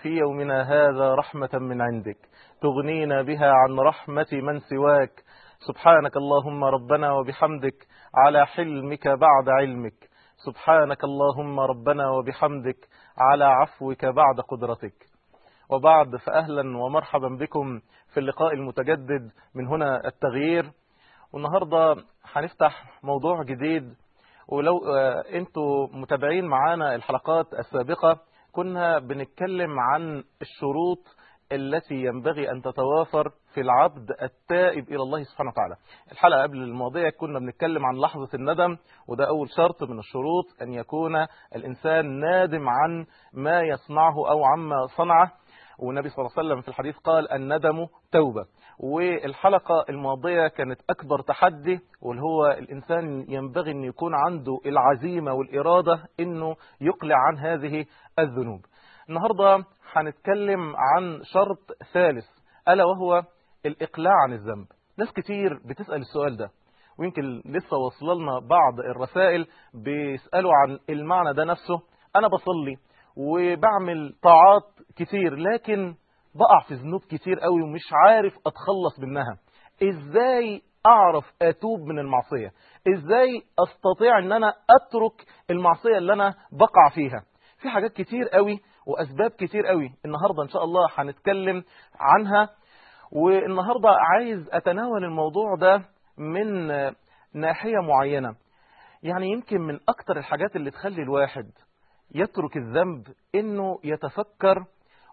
في يومنا هذا رحمة من عندك تغنينا بها عن رحمة من سواك سبحانك اللهم ربنا وبحمدك على حلمك بعد علمك سبحانك اللهم ربنا وبحمدك على عفوك بعد قدرتك وبعد فأهلا ومرحبا بكم في اللقاء المتجدد من هنا التغيير والنهاردة هنفتح موضوع جديد ولو انتوا متابعين معانا الحلقات السابقة كنا بنتكلم عن الشروط التي ينبغي أن تتوافر في العبد التائب إلى الله سبحانه وتعالى الحلقة قبل الماضية كنا بنتكلم عن لحظة الندم وده أول شرط من الشروط أن يكون الإنسان نادم عن ما يصنعه أو عما صنعه والنبي صلى الله عليه وسلم في الحديث قال الندم توبة والحلقة الماضية كانت أكبر تحدي واللي هو الإنسان ينبغي أن يكون عنده العزيمة والإرادة أنه يقلع عن هذه الذنوب النهاردة هنتكلم عن شرط ثالث ألا وهو الإقلاع عن الذنب ناس كتير بتسأل السؤال ده ويمكن لسه وصلنا بعض الرسائل بيسألوا عن المعنى ده نفسه أنا بصلي وبعمل طاعات كتير لكن بقع في ذنوب كتير قوي ومش عارف أتخلص منها إزاي أعرف أتوب من المعصية إزاي أستطيع أن أنا أترك المعصية اللي أنا بقع فيها في حاجات كتير قوي وأسباب كتير قوي النهاردة إن شاء الله هنتكلم عنها والنهاردة عايز أتناول الموضوع ده من ناحية معينة يعني يمكن من أكتر الحاجات اللي تخلي الواحد يترك الذنب إنه يتفكر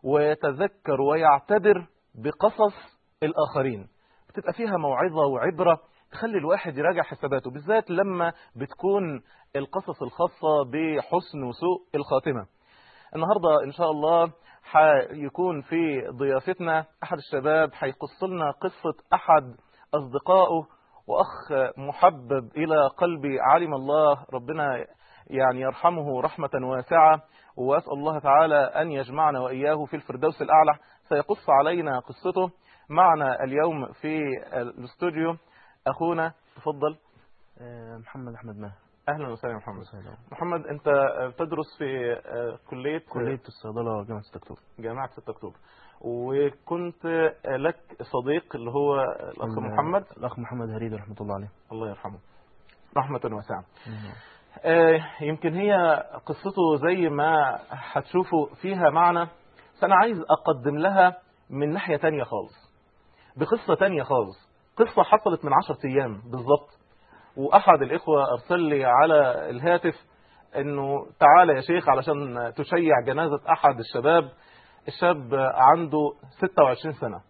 ويتذكر ويعتبر بقصص الآخرين بتبقى فيها موعظة وعبرة تخلي الواحد يراجع حساباته بالذات لما بتكون القصص الخاصة بحسن وسوء الخاتمة النهاردة إن شاء الله هيكون في ضيافتنا أحد الشباب هيقص لنا قصة أحد أصدقائه وأخ محبب إلى قلبي علم الله ربنا يعني يرحمه رحمة واسعة وأسأل الله تعالى أن يجمعنا وإياه في الفردوس الأعلى سيقص علينا قصته معنا اليوم في الاستوديو أخونا تفضل محمد أحمد ماهر أهلا وسهلا محمد محمد أنت تدرس في كلية كلية الصيدلة جامعة 6 أكتوبر جامعة 6 أكتوبر وكنت لك صديق اللي هو الأخ محمد الأخ محمد هريدي رحمة الله عليه الله يرحمه رحمة واسعة آه يمكن هي قصته زي ما هتشوفوا فيها معنى فأنا عايز أقدم لها من ناحية تانية خالص بقصة تانية خالص قصة حصلت من عشرة أيام بالظبط وأحد الإخوة أرسل لي على الهاتف أنه تعالى يا شيخ علشان تشيع جنازة أحد الشباب الشاب عنده 26 سنة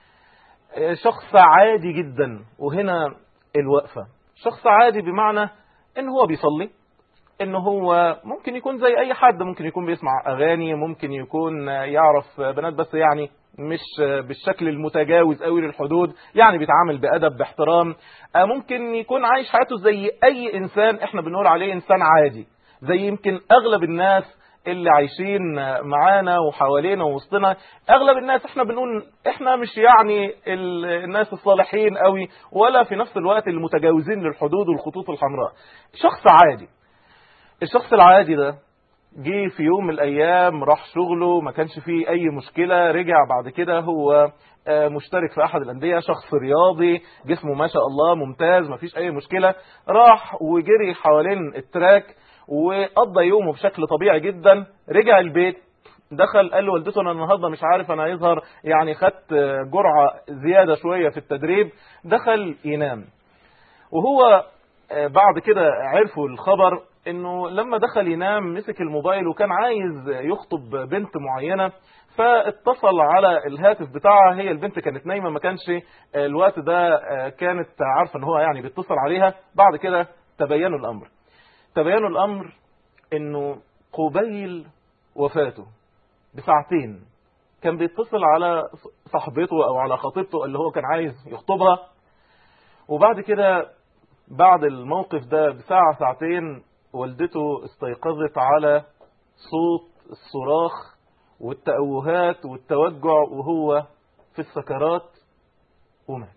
شخص عادي جدا وهنا الوقفة شخص عادي بمعنى ان هو بيصلي ان هو ممكن يكون زي اي حد ممكن يكون بيسمع اغاني ممكن يكون يعرف بنات بس يعني مش بالشكل المتجاوز قوي للحدود يعني بيتعامل بادب باحترام ممكن يكون عايش حياته زي اي انسان احنا بنقول عليه انسان عادي زي يمكن اغلب الناس اللي عايشين معانا وحوالينا ووسطنا اغلب الناس احنا بنقول احنا مش يعني الناس الصالحين قوي ولا في نفس الوقت المتجاوزين للحدود والخطوط الحمراء شخص عادي الشخص العادي ده جه في يوم من الايام راح شغله ما كانش فيه اي مشكلة رجع بعد كده هو مشترك في احد الانديه شخص رياضي جسمه ما شاء الله ممتاز ما فيش اي مشكلة راح وجري حوالين التراك وقضى يومه بشكل طبيعي جدا رجع البيت دخل قال لوالدته انا النهارده مش عارف انا هيظهر يعني خدت جرعه زياده شويه في التدريب دخل ينام وهو بعد كده عرفوا الخبر انه لما دخل ينام مسك الموبايل وكان عايز يخطب بنت معينه فاتصل على الهاتف بتاعها هي البنت كانت نايمه ما كانش الوقت ده كانت عارفه ان هو يعني بيتصل عليها بعد كده تبينوا الامر تبينوا الأمر أنه قبيل وفاته بساعتين كان بيتصل على صاحبته أو على خطيبته اللي هو كان عايز يخطبها وبعد كده بعد الموقف ده بساعة ساعتين والدته استيقظت على صوت الصراخ والتأوهات والتوجع وهو في السكرات ومات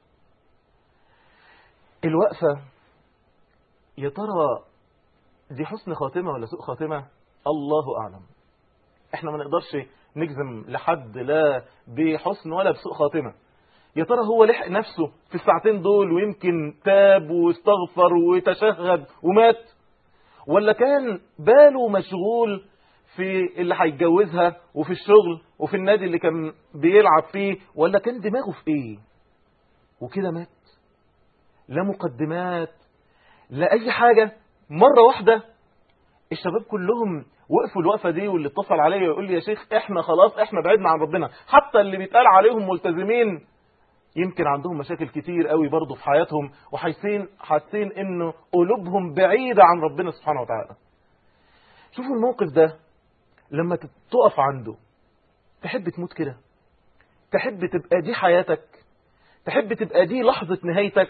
الوقفة يا ترى دي حسن خاتمة ولا سوء خاتمة الله أعلم احنا ما نقدرش نجزم لحد لا بحسن ولا بسوء خاتمة يا ترى هو لحق نفسه في الساعتين دول ويمكن تاب واستغفر وتشهد ومات ولا كان باله مشغول في اللي هيتجوزها وفي الشغل وفي النادي اللي كان بيلعب فيه ولا كان دماغه في ايه وكده مات لا مقدمات لا اي حاجة مرة واحدة الشباب كلهم وقفوا الوقفة دي واللي اتصل عليا ويقول لي يا شيخ احنا خلاص احنا بعدنا عن ربنا حتى اللي بيتقال عليهم ملتزمين يمكن عندهم مشاكل كتير قوي برضه في حياتهم وحاسين حاسين انه قلوبهم بعيدة عن ربنا سبحانه وتعالى شوفوا الموقف ده لما تقف عنده تحب تموت كده تحب تبقى دي حياتك تحب تبقى دي لحظة نهايتك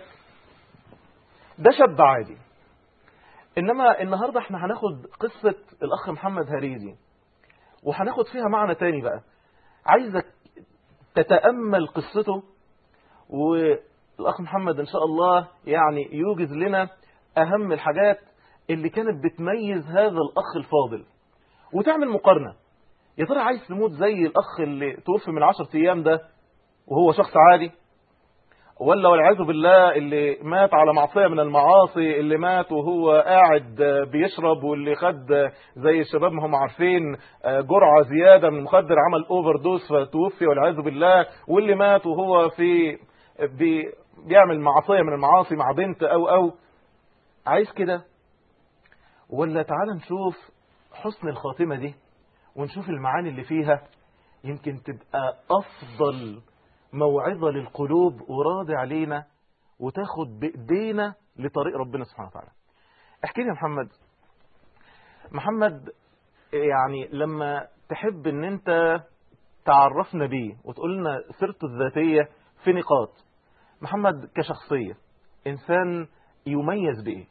ده شاب عادي انما النهاردة احنا هناخد قصة الاخ محمد هريدي وهناخد فيها معنى تاني بقى عايزك تتأمل قصته والأخ محمد إن شاء الله يعني يوجز لنا أهم الحاجات اللي كانت بتميز هذا الأخ الفاضل وتعمل مقارنة يا ترى عايز تموت زي الأخ اللي توفي من عشرة أيام ده وهو شخص عادي ولا والعياذ بالله اللي مات على معصية من المعاصي اللي مات وهو قاعد بيشرب واللي خد زي الشباب ما هم عارفين جرعة زيادة من المخدر عمل اوفر دوز فتوفي والعياذ بالله واللي مات وهو في بي بيعمل معصية من المعاصي مع بنت أو أو عايز كده ولا تعال نشوف حسن الخاتمة دي ونشوف المعاني اللي فيها يمكن تبقى أفضل موعظة للقلوب وراضي علينا وتاخد بإيدينا لطريق ربنا سبحانه وتعالى احكي لي يا محمد محمد يعني لما تحب ان انت تعرفنا بيه وتقول لنا سيرته الذاتية في نقاط محمد كشخصية إنسان يميز بإيه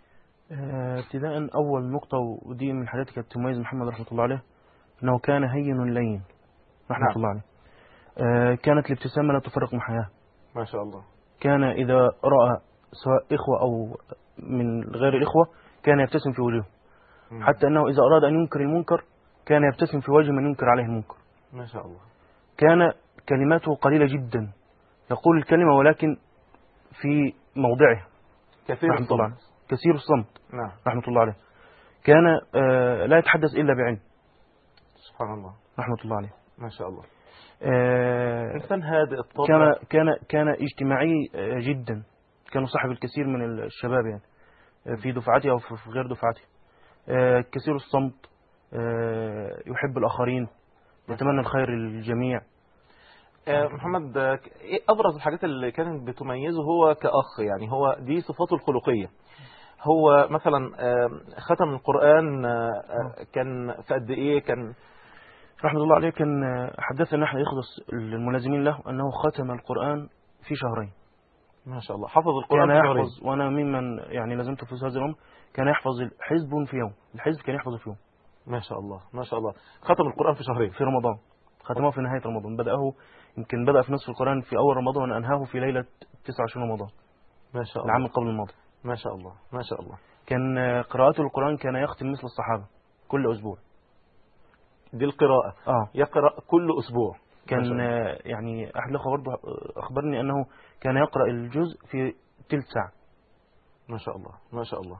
ابتداء أول نقطة ودي من الحاجات كانت تميز محمد رحمة الله عليه أنه كان هين لين رحمة نعم. الله عليه آه، كانت الابتسامة لا تفرق محياه ما شاء الله كان إذا رأى سواء إخوة أو من غير الإخوة كان يبتسم في وجهه مم. حتى أنه إذا أراد أن ينكر المنكر كان يبتسم في وجه من ينكر عليه المنكر ما شاء الله كان كلماته قليلة جدا يقول الكلمة ولكن في موضعها كثير رحمة الله عليه الصمت. كثير الصمت نعم رحمة الله عليه كان آه، لا يتحدث إلا بعلم سبحان الله رحمة الله عليه ما شاء الله آه، إنسان هادئ الطبع كان كان كان اجتماعي آه، جدا كان صاحب الكثير من الشباب يعني آه، في دفعته او في غير دفعته آه، كثير الصمت آه، يحب الاخرين يتمنى الخير للجميع آه، محمد آه، إيه أبرز الحاجات اللي كانت بتميزه هو كأخ يعني هو دي صفاته الخلقية هو مثلا آه، ختم القرآن آه، آه، كان في قد إيه كان رحمة الله عليه كان آه، حدثنا نحن يخلص الملازمين له انه ختم القران في شهرين ما شاء الله حفظ القرآن كان في شهرين. يحفظ وانا ممن يعني لازمته في هذا الامر كان يحفظ حزب في يوم الحزب كان يحفظه في يوم ما شاء الله ما شاء الله ختم القرآن في شهرين في رمضان ختمه في نهاية رمضان بدأه يمكن بدأ في نصف القرآن في أول رمضان وأنهاه في ليلة 29 رمضان ما شاء العام الله قبل الماضي ما شاء الله ما شاء الله كان آه، قراءته القرآن كان يختم مثل الصحابة كل أسبوع دي القراءة آه يقرأ كل أسبوع ما شاء كان الله. آه، يعني أحد الأخوة برضه آه، أخبرني أنه كان يقرأ الجزء في تلت ساعة ما شاء الله ما شاء الله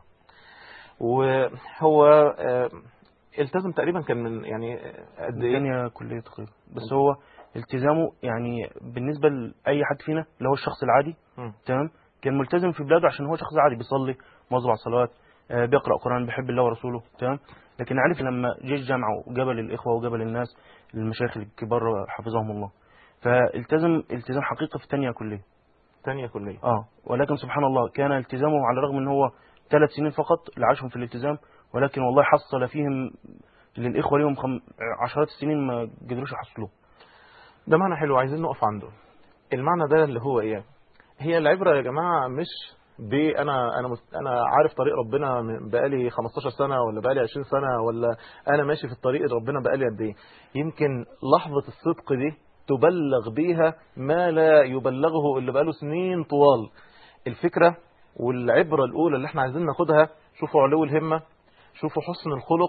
وهو آه، التزم تقريبا كان من يعني آه، قد ايه ثانية كلية تقريبا بس هو التزامه يعني بالنسبة لأي حد فينا اللي هو الشخص العادي مم. تمام كان ملتزم في بلاده عشان هو شخص عادي بيصلي مواظب على الصلوات آه، بيقرأ قرآن بيحب الله ورسوله تمام لكن عارف لما جه الجامعة وجبل الإخوة وجبل الناس المشايخ الكبار حفظهم الله فالتزم التزام حقيقي في تانية كلية تانية كلية اه ولكن سبحان الله كان التزامه على الرغم ان هو ثلاث سنين فقط اللي عاشهم في الالتزام ولكن والله حصل فيهم للإخوة ليهم خم... عشرات السنين ما قدروش يحصلوه ده معنى حلو عايزين نقف عنده المعنى ده اللي هو ايه هي العبرة يا جماعة مش ب انا انا مست... انا عارف طريق ربنا من- بقالي 15 سنة ولا بقالي 20 سنة ولا انا ماشي في الطريق ربنا بقالي قد ايه يمكن لحظة الصدق دي تبلغ بيها ما لا يبلغه اللي بقاله سنين طوال الفكرة والعبرة الأولى اللي احنا عايزين ناخدها شوفوا علو الهمة شوفوا حسن الخلق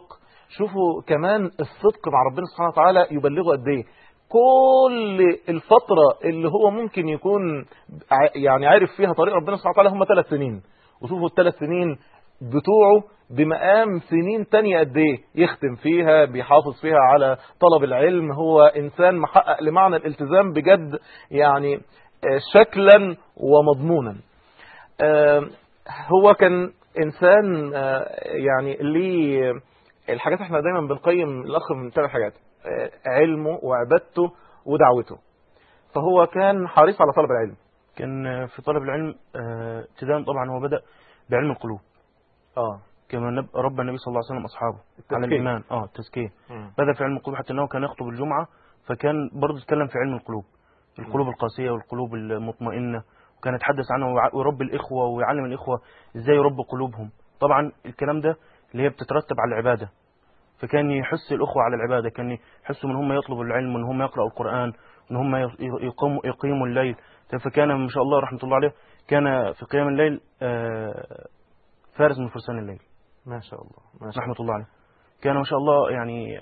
شوفوا كمان الصدق مع ربنا سبحانه وتعالى يبلغه قد ايه كل الفترة اللي هو ممكن يكون ع- يعني عارف فيها طريق ربنا سبحانه وتعالى هم ثلاث سنين وشوفوا الثلاث سنين بتوعه بمقام سنين تانية قد ايه يختم فيها بيحافظ فيها على طلب العلم هو انسان محقق لمعنى الالتزام بجد يعني آه، شكلا ومضمونا آه، هو كان انسان آه، يعني ليه الحاجات احنا دايما بنقيم الاخ من ثلاث حاجات آه، علمه وعبادته ودعوته فهو كان حريص على طلب العلم كان في طلب العلم آه، ابتداء طبعا هو بدأ بعلم القلوب اه كما نب- ربى النبي صلى الله عليه وسلم أصحابه على التزكية. الإيمان اه التزكية مم. بدأ في علم القلوب حتى أنه كان يخطب الجمعة فكان برضه يتكلم في علم القلوب القلوب القاسية والقلوب المطمئنة وكان يتحدث عنه ويع- ويربي الإخوة ويعلم الإخوة إزاي يربوا قلوبهم طبعا الكلام ده اللي هي بتترتب على العبادة فكان يحس الأخوة على العبادة كان يحسوا من هم يطلبوا العلم وان هم يقرأوا القرآن وان هم ي- يقوموا, يقيموا الليل فكان ما شاء الله رحمة الله عليه كان في قيام الليل آه، فارس من فرسان الليل ما شاء الله ما شاء رحمة الله عليه كان ما شاء الله يعني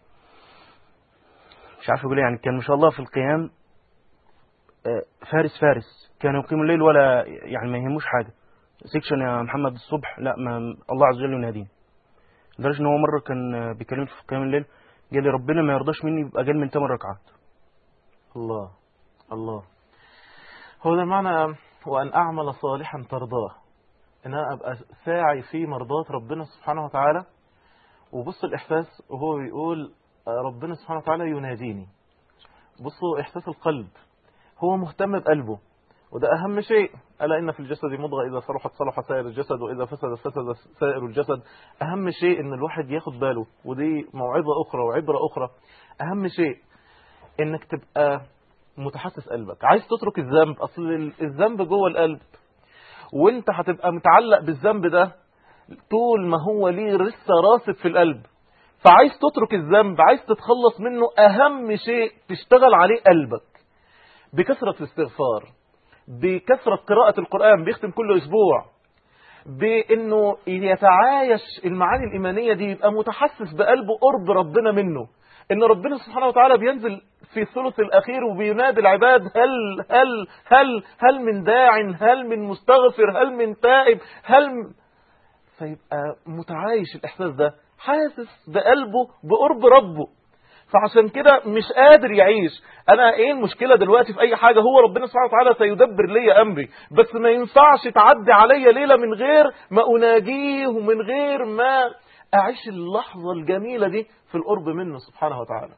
مش عارف اقول إيه، يعني كان ما شاء الله في القيام آه، فارس فارس كان يقيم الليل ولا يعني ما يهموش حاجة سيكشن يا محمد الصبح لا ما الله عز وجل يناديني لدرجة ان هو مرة كان آه، بيكلمني في قيام الليل قال لي ربنا ما يرضاش مني يبقى اقل من 8 ركعات الله الله هو ده معنى وأن أعمل صالحا ترضاه إن أنا أبقى ساعي في مرضاة ربنا سبحانه وتعالى وبص الإحساس وهو بيقول آه، ربنا سبحانه وتعالى يناديني بصوا إحساس القلب هو مهتم بقلبه وده أهم شيء ألا إن في الجسد مضغة إذا صلحت صلح سائر الجسد وإذا فسد فسد سائر الجسد أهم شيء إن الواحد ياخد باله ودي موعظة أخرى وعبرة أخرى أهم شيء إنك تبقى متحسس قلبك عايز تترك الذنب أصل الذنب جوه القلب وانت هتبقى متعلق بالذنب ده طول ما هو ليه لسه راسب في القلب فعايز تترك الذنب عايز تتخلص منه أهم شيء تشتغل عليه قلبك بكثرة الاستغفار بكثرة قراءة القرآن بيختم كل أسبوع بأنه يتعايش المعاني الإيمانية دي يبقى متحسس بقلبه قرب ربنا منه ان ربنا سبحانه وتعالى بينزل في الثلث الاخير وبينادي العباد هل هل هل هل من داع هل من مستغفر هل من تائب هل م... فيبقى متعايش الاحساس ده حاسس بقلبه بقرب ربه فعشان كده مش قادر يعيش انا ايه المشكله دلوقتي في اي حاجه هو ربنا سبحانه وتعالى سيدبر لي امري بس ما ينفعش تعدي عليا ليله من غير ما اناجيه ومن غير ما أعيش اللحظة الجميلة دي في القرب منه سبحانه وتعالى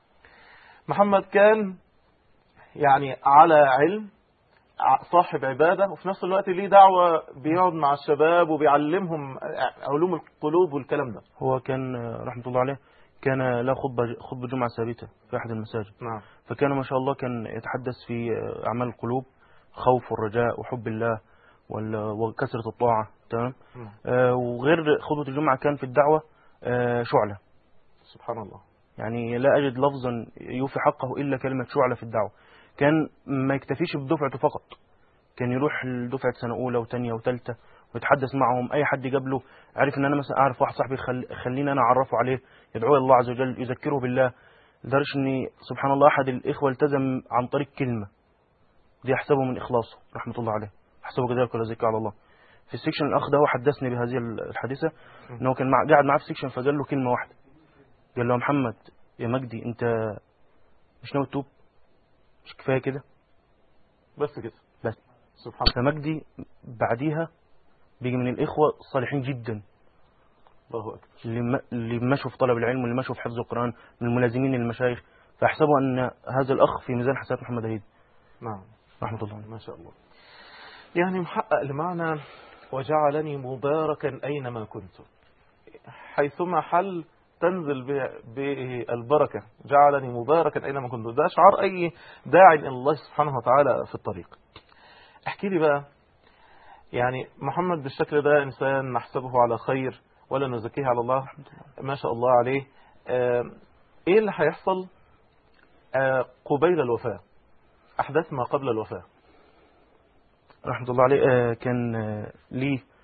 محمد كان يعني على علم صاحب عبادة وفي نفس الوقت ليه دعوة بيقعد مع الشباب وبيعلمهم علوم القلوب والكلام ده هو كان آه، رحمة الله عليه كان له خطبة خطبة جمعة ثابتة في أحد المساجد نعم فكان ما شاء الله كان يتحدث في آه، أعمال القلوب خوف والرجاء وحب الله وال- وكثرة الطاعة تمام نعم. آه، وغير خطبة الجمعة كان في الدعوة آه، شعلة سبحان الله يعني لا أجد لفظا يوفي حقه إلا كلمة شعلة في الدعوة كان ما يكتفيش بدفعته فقط كان يروح لدفعة سنة أولى وثانية وثالثة ويتحدث معهم أي حد قبله عارف إن أنا مثلا أعرف واحد صاحبي خل... خليني أنا أعرفه عليه يدعوه إلى الله عز وجل يذكره بالله لدرجة إن سبحان الله أحد الإخوة التزم عن طريق كلمة دي أحسبه من إخلاصه رحمة الله عليه أحسبه كذلك ولا زكاة على الله في السكشن الأخ ده هو حدثني بهذه الحادثة إن هو كان مع... قاعد معاه في السكشن فقال له كلمة واحدة قال له يا محمد يا مجدي أنت مش ناوي تتوب مش كفاية كده بس كده بس. سبحان الله فمجدي بعديها بيجي من الإخوة الصالحين جدا الله أكبر اللي م- اللي مشوا في طلب العلم واللي مشوا في حفظ القرآن من الملازمين للمشايخ فاحسبوا أن هذا الأخ في ميزان حسنات محمد هيد نعم رحمة الله عليه ما شاء الله يعني محقق لمعنى وجعلني مباركا أينما كنت حيثما حل تنزل به به البركة جعلني مباركا أينما كنت ده شعار أي داعي إلى الله سبحانه وتعالى في الطريق احكي لي بقى يعني محمد بالشكل ده إنسان نحسبه على خير ولا نزكيه على الله ما شاء الله عليه آه، إيه اللي هيحصل آه، قبيل الوفاة أحداث ما قبل الوفاة رحمة الله عليه آه، كان آه، ليه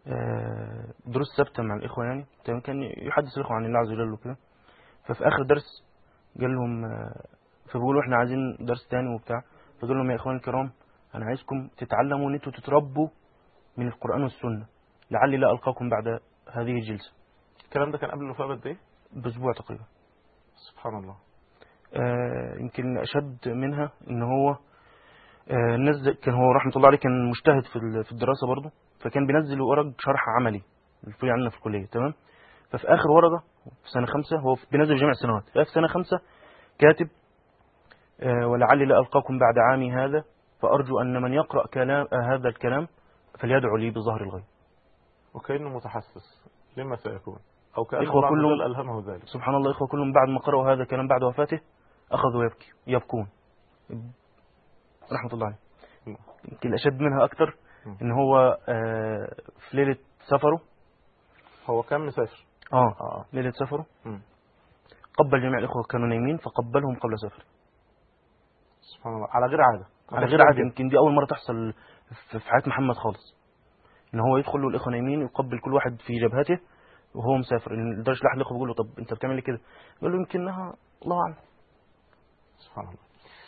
آه، دروس ثابته مع الاخوه يعني تمام كان يحدث الاخوه عن الله عز وجل وكده ففي اخر درس قال لهم آه، فبيقولوا احنا عايزين درس تاني وبتاع فقال لهم يا اخواني الكرام انا عايزكم تتعلموا ان انتوا تتربوا من القران والسنه لعلي لا القاكم بعد هذه الجلسه الكلام ده كان قبل الوفاة بقد ايه باسبوع تقريبا سبحان الله آه، يمكن اشد منها ان هو آه، نزل كان هو رحمه الله عليه كان مجتهد في ال- في الدراسه برضه فكان بينزل ورق شرح عملي الفري عندنا في الكليه تمام ففي اخر ورقه في سنه خمسه هو في- بينزل جميع السنوات ففي سنه خمسه كاتب آه، ولعلي لا القاكم بعد عامي هذا فارجو ان من يقرا كلام آه، هذا الكلام فليدعو لي بظهر الغيب وكأنه متحسس لما سيكون أو كأن إخوة الله عز كلهم- وجل ألهمه ذلك سبحان الله إخوة كلهم بعد ما قرأوا هذا الكلام بعد وفاته أخذوا يبكي يبكون رحمة الله عليه الله. يمكن الأشد منها أكتر مم. إن هو آه، في ليلة سفره هو كان مسافر آه آه. ليلة سفره مم. قبل جميع الإخوة كانوا نايمين فقبلهم قبل سفره سبحان الله على غير عادة على غير عادة يمكن دي أول مرة تحصل في في حياة محمد خالص إن هو يدخل والإخوة نايمين ويقبل كل واحد في جبهته وهو مسافر لدرجة لأحد الإخوة بيقول له طب أنت بتعمل ليه كده؟ يقول له يمكنها الله أعلم سبحان الله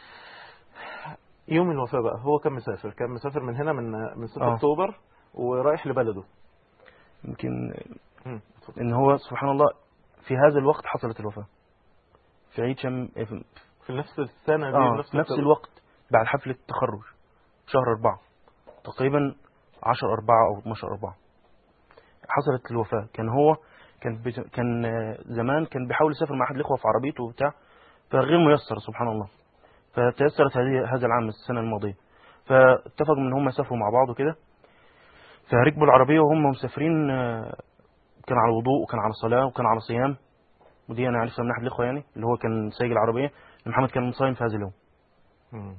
يوم الوفاة بقى هو كان مسافر كان مسافر من هنا من من 6 آه. أكتوبر ورايح لبلده يمكن مم. ان هو سبحان الله في هذا الوقت حصلت الوفاة في عيد شم في في نفس السنة دي آه نفس, في نفس الوقت بعد حفلة التخرج شهر أربعة تقريبا عشر أربعة أو 12 أربعة حصلت الوفاة كان هو كان بج... كان آه، زمان كان بيحاول يسافر مع أحد الإخوة في عربيته وبتاع فغير ميسر سبحان الله فتيسرت هذه هذا العام السنة الماضية فاتفقوا إن هم يسافروا مع بعض وكده فركبوا العربية وهم مسافرين آه، كان على وضوء وكان على صلاة وكان على صيام ودي أنا عارفها من أحد الإخوة يعني اللي هو كان سايق العربية إن محمد كان صايم في هذا اليوم مم.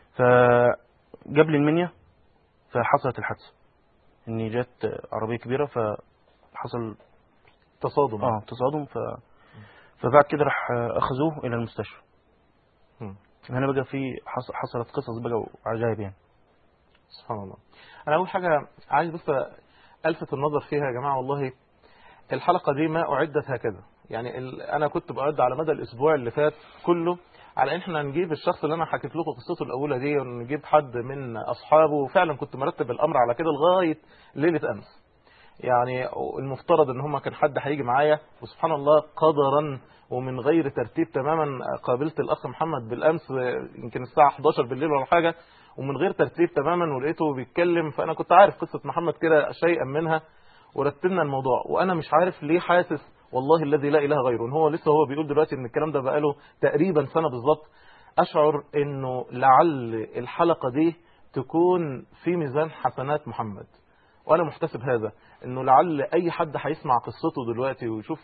فجاب لي المنيا فحصلت الحادثة إني جت عربية كبيرة فحصل تصادم اه تصادم ف فبعد كده راح أخذوه إلى المستشفى مم. هنا بقى في حص... حصلت قصص بقى وعجائب يعني سبحان الله انا اول حاجه عايز بس الفت النظر فيها يا جماعه والله الحلقه دي ما اعدت هكذا يعني ال... انا كنت بعد على مدى الاسبوع اللي فات كله على ان احنا نجيب الشخص اللي انا حكيت لكم قصته الاولى دي ونجيب حد من اصحابه وفعلا كنت مرتب الامر على كده لغايه ليله امس يعني المفترض ان هم كان حد هيجي معايا وسبحان الله قدرا ومن غير ترتيب تماما قابلت الاخ محمد بالامس يمكن الساعه 11 بالليل ولا حاجه ومن غير ترتيب تماما ولقيته بيتكلم فانا كنت عارف قصه محمد كده شيئا منها ورتبنا الموضوع وانا مش عارف ليه حاسس والله الذي لا اله غيره ان هو لسه هو بيقول دلوقتي ان الكلام ده بقاله تقريبا سنه بالظبط اشعر انه لعل الحلقه دي تكون في ميزان حسنات محمد وانا محتسب هذا انه لعل اي حد هيسمع قصته دلوقتي ويشوف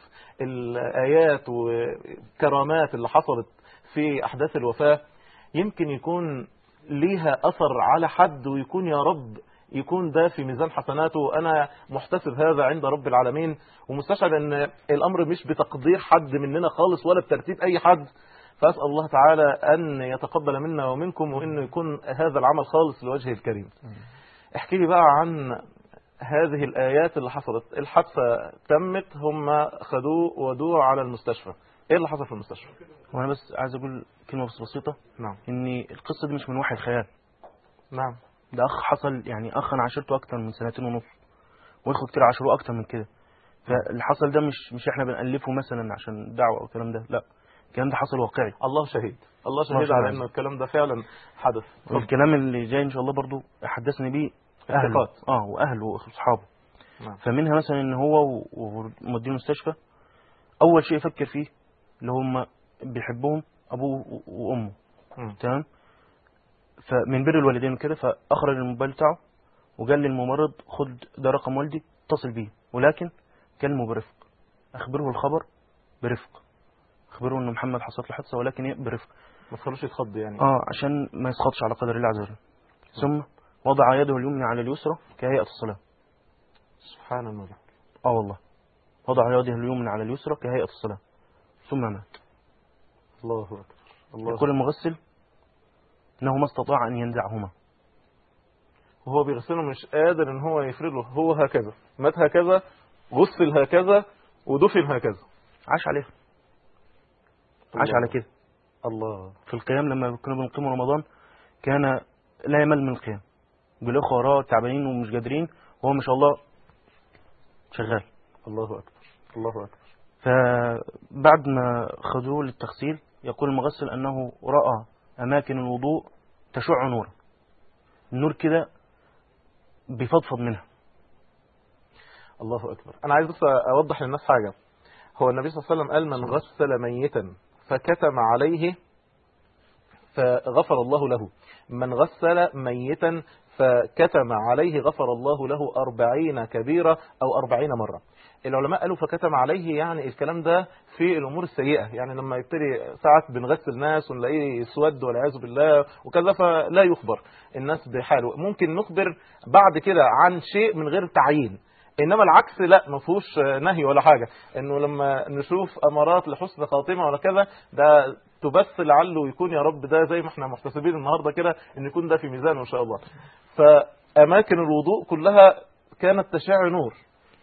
الايات والكرامات اللي حصلت في احداث الوفاه يمكن يكون ليها اثر على حد ويكون يا رب يكون ده في ميزان حسناته انا محتسب هذا عند رب العالمين ومستشعر ان الامر مش بتقدير حد مننا خالص ولا بترتيب اي حد فاسال الله تعالى ان يتقبل منا ومنكم وانه يكون هذا العمل خالص لوجهه الكريم احكي لي بقى عن هذه الآيات اللي حصلت الحادثة تمت هم خدوه ودوه على المستشفى ايه اللي حصل في المستشفى وانا بس عايز اقول كلمه بس بسيطه نعم ان القصه دي مش من وحي الخيال نعم ده اخ حصل يعني اخ انا عاشرته اكتر من سنتين ونص واخوه كتير عاشروه اكتر من كده فاللي حصل ده مش مش احنا بنالفه مثلا عشان دعوه او الكلام ده لا الكلام ده حصل واقعي الله شهيد الله الله شهيد على شهيد. ان الكلام ده فعلا حدث والكلام اللي جاي ان شاء الله برضو حدثني بيه اهله الثقات. اه واهله واصحابه نعم. فمنها مثلا ان هو و- ومدير المستشفى اول شيء يفكر فيه اللي هم بيحبهم ابوه و- وامه مم. تمام فمن بر الوالدين وكده فاخرج الموبايل بتاعه وقال للممرض خد ده رقم والدي اتصل بيه ولكن كلمه برفق اخبره الخبر برفق اخبره ان محمد حصلت له حادثه ولكن ايه برفق ما تخلوش يتخض يعني اه عشان ما يسخطش على قدر الله عز وجل ثم وضع يده اليمنى على اليسرى كهيئه الصلاه سبحان الملك اه والله وضع يده اليمنى على اليسرى كهيئه الصلاه ثم مات الله اكبر الله يقول المغسل انه ما استطاع ان ينزعهما وهو بيغسله مش قادر ان هو يفرده هو هكذا مات هكذا غسل هكذا ودفن هكذا عاش عليه عاش الله. على كده الله في القيام لما كنا بنقيم رمضان كان لا يمل من القيام بالاخوه وراه تعبانين ومش قادرين وهو ما شاء الله شغال الله اكبر الله اكبر فبعد ما خذوه للتغسيل يقول المغسل انه راى اماكن الوضوء تشع نورا النور كده بيفضفض منها الله اكبر انا عايز بس اوضح للناس حاجه هو النبي صلى الله عليه وسلم قال من غسل ميتا فكتم عليه فغفر الله له من غسل ميتا فكتم عليه غفر الله له أربعين كبيرة أو أربعين مرة العلماء قالوا فكتم عليه يعني الكلام ده في الأمور السيئة يعني لما يبتدي ساعات بنغسل ناس ونلاقيه اسود والعياذ بالله وكذا فلا يخبر الناس بحاله ممكن نخبر بعد كده عن شيء من غير تعيين انما العكس لا ما فيهوش نهي ولا حاجه انه لما نشوف امارات لحسن خاتمه ولا كذا ده تبث لعله يكون يا رب ده زي ما احنا محتسبين النهارده كده ان يكون ده في ميزان ان شاء الله فاماكن الوضوء كلها كانت تشع نور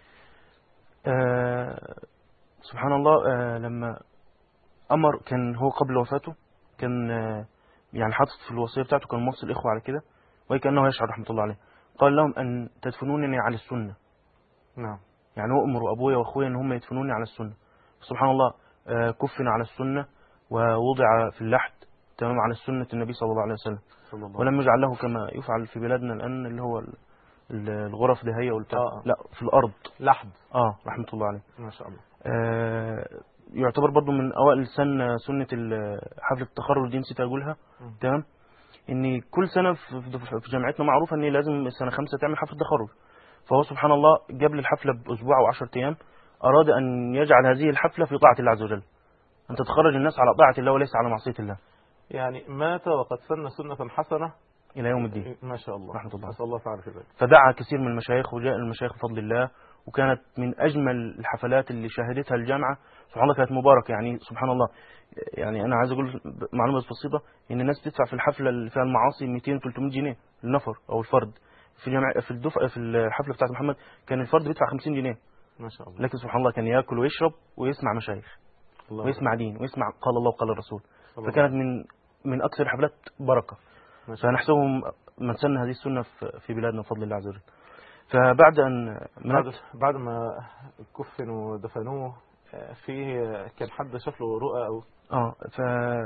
آه سبحان الله آه لما امر كان هو قبل وفاته كان آه يعني حاطط في الوصيه بتاعته كان موصي الاخوه على كده وهي كانه يشعر رحمه الله عليه قال لهم ان تدفنونني على السنه نعم يعني أؤمر أبويا وأخويا أن هم يدفنوني على السنة سبحان الله آه، كفن على السنة ووضع في اللحد تمام على سنة النبي صلى الله عليه وسلم صلى الله ولم يجعل له كما يفعل في بلادنا الآن اللي هو ال- ال- الغرف دهية والبتاع آه. لا في الأرض لحد اه رحمة الله عليه ما شاء الله آه يعتبر برضو من أوائل سنة سنة ال- حفلة التخرج دي نسيت أقولها مم. تمام إن كل سنة في في- في جامعتنا معروفة إن لازم سنة خمسة تعمل حفلة تخرج فهو سبحان الله قبل الحفلة بأسبوع أو عشرة أيام أراد أن يجعل هذه الحفلة في طاعة الله عز وجل أن تتخرج الناس على طاعة الله وليس على معصية الله يعني مات وقد سن سنة حسنة إلى يوم الدين ما شاء الله رحمة الله. نسأل الله تعالى في ذلك فدعا كثير من المشايخ وجاء المشايخ بفضل الله وكانت من أجمل الحفلات اللي شاهدتها الجامعة سبحان الله كانت مباركة يعني سبحان الله يعني أنا عايز أقول معلومة بسيطة إن الناس تدفع في الحفلة اللي فيها المعاصي 200 300 جنيه النفر أو الفرد في جامع في الدفعة في الحفلة بتاعت محمد كان الفرد بيدفع 50 جنيه ما شاء الله لكن سبحان الله كان ياكل ويشرب ويسمع مشايخ الله ويسمع دين ويسمع قال الله وقال الرسول صلى الله فكانت من من اكثر الحفلات بركه ما شاء الله. فنحسبهم من سن هذه السنه في- في بلادنا بفضل الله عز وجل فبعد ان بعد مات بعد ما كفنوا ودفنوه آه، في كان حد شاف له رؤى او اه ف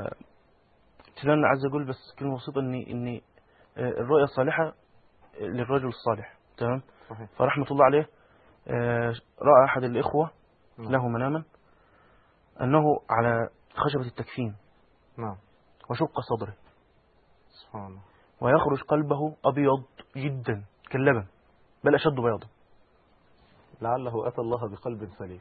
فلان عايز اقول بس كلمه بسيطه ان ان آه، الرؤيه الصالحه للرجل الصالح تمام صحيح فرحمه الله عليه آه، راى احد الاخوه نعم. له مناما انه على خشبه التكفين نعم وشق صدره سبحان الله ويخرج قلبه أبيض جدا كاللبن بل أشد بياضا لعله اتى الله بقلب سليم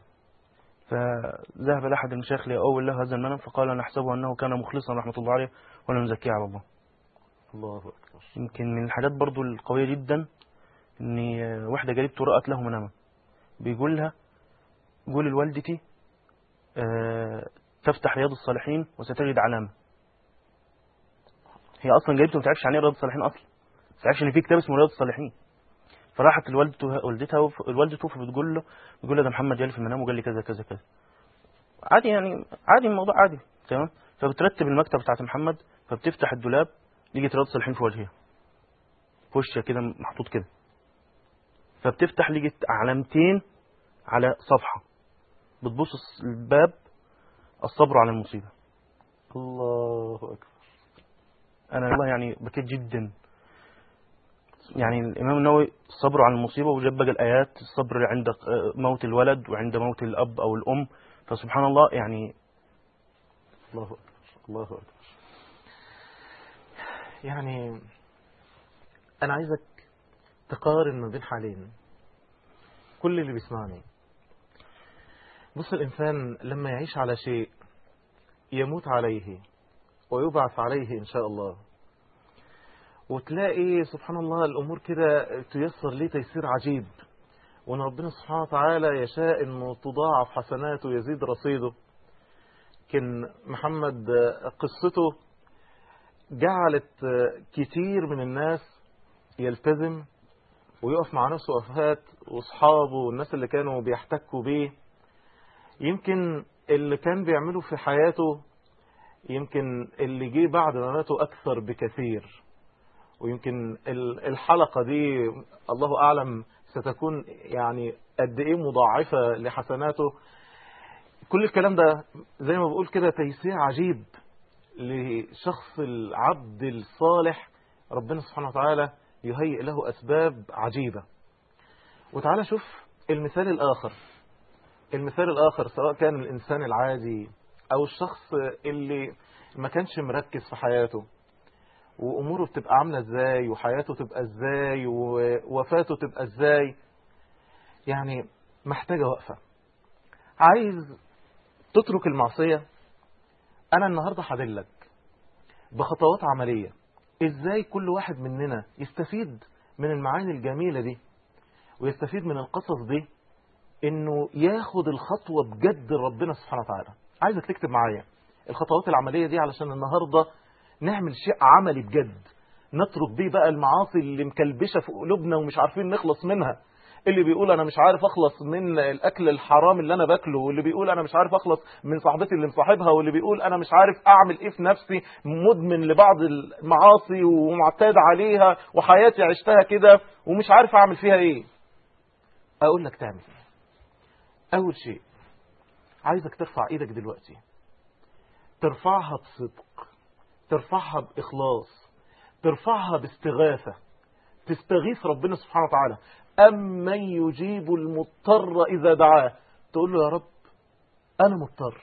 فذهب لأحد المشايخ ليؤول له هذا المنام فقال نحسبه أنه كان مخلصا رحمة الله عليه ولم نزكيه على الله الله اكبر يمكن من الحاجات برضو القوية جدا أن واحدة جاربته رأت له مناما بيقول لها قول لوالدتي آه، تفتح رياض الصالحين وستجد علامة هي أصلا جاربته ما تعرفش عن ايه رياض الصالحين أصلا ما تعرفش إن في كتاب اسمه رياض الصالحين فراحت لوالدته والدتها وف- والدته فبتقول له بتقول له ده محمد جالي في المنام وقال لي كذا كذا كذا عادي يعني عادي الموضوع عادي تمام فبترتب المكتب بتاعت محمد فبتفتح الدولاب لقيت رياض الصالحين في وجهها في وشها كده محطوط كده فبتفتح لقيت علامتين على صفحة بتبص الس- الباب الصبر على المصيبة الله اكبر أنا والله يعني بكيت جدا يعني الإمام النووي الصبر على المصيبة وجاب بقى الآيات الصبر عند آه، موت الولد وعند موت الأب أو الأم فسبحان الله يعني الله اكبر الله اكبر يعني انا عايزك تقارن ما بين حالين كل اللي بيسمعني بص الانسان لما يعيش على شيء يموت عليه ويبعث عليه ان شاء الله وتلاقي سبحان الله الامور كده تيسر ليه تيسير عجيب وان ربنا سبحانه وتعالى يشاء انه تضاعف حسناته ويزيد رصيده كان محمد آه، قصته جعلت آه، كتير من الناس يلتزم ويقف مع نفسه وقفات واصحابه والناس اللي كانوا بيحتكوا بيه يمكن اللي كان بيعمله في حياته يمكن اللي جه بعد ما ماتوا اكثر بكثير ويمكن ال- الحلقة دي الله اعلم ستكون يعني قد ايه مضاعفة لحسناته كل الكلام ده زي ما بقول كده تيسير عجيب لشخص العبد الصالح ربنا سبحانه وتعالى يهيئ له أسباب عجيبة وتعالى شوف المثال الآخر المثال الآخر سواء كان الإنسان العادي أو الشخص اللي ما كانش مركز في حياته وأموره بتبقى عاملة إزاي وحياته تبقى إزاي ووفاته تبقى إزاي يعني محتاجة وقفة عايز تترك المعصية أنا النهاردة هدلك بخطوات عملية إزاي كل واحد مننا يستفيد من المعاني الجميلة دي ويستفيد من القصص دي إنه ياخد الخطوة بجد ربنا سبحانه وتعالى عايزك تكتب معايا الخطوات العملية دي علشان النهاردة نعمل شيء عملي بجد نترك بيه بقى المعاصي اللي مكلبشة في قلوبنا ومش عارفين نخلص منها اللي بيقول انا مش عارف اخلص من الاكل الحرام اللي انا باكله واللي بيقول انا مش عارف اخلص من صاحبتي اللي مصاحبها واللي بيقول انا مش عارف اعمل ايه في نفسي مدمن لبعض المعاصي ومعتاد عليها وحياتي عشتها كده ومش عارف اعمل فيها ايه اقول لك تعمل ايه اول شيء عايزك ترفع ايدك دلوقتي ترفعها بصدق ترفعها باخلاص ترفعها باستغاثه تستغيث ربنا سبحانه وتعالى أمن يجيب المضطر إذا دعاه تقول له يا رب أنا مضطر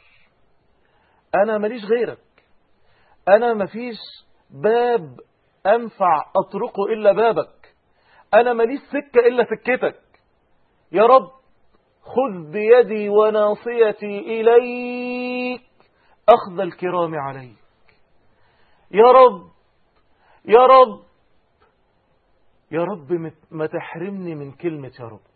أنا ماليش غيرك أنا مفيش باب أنفع أطرقه إلا بابك أنا ماليش سكة إلا سكتك يا رب خذ بيدي وناصيتي إليك أخذ الكرام عليك يا رب يا رب يا رب ما تحرمني من كلمة يا رب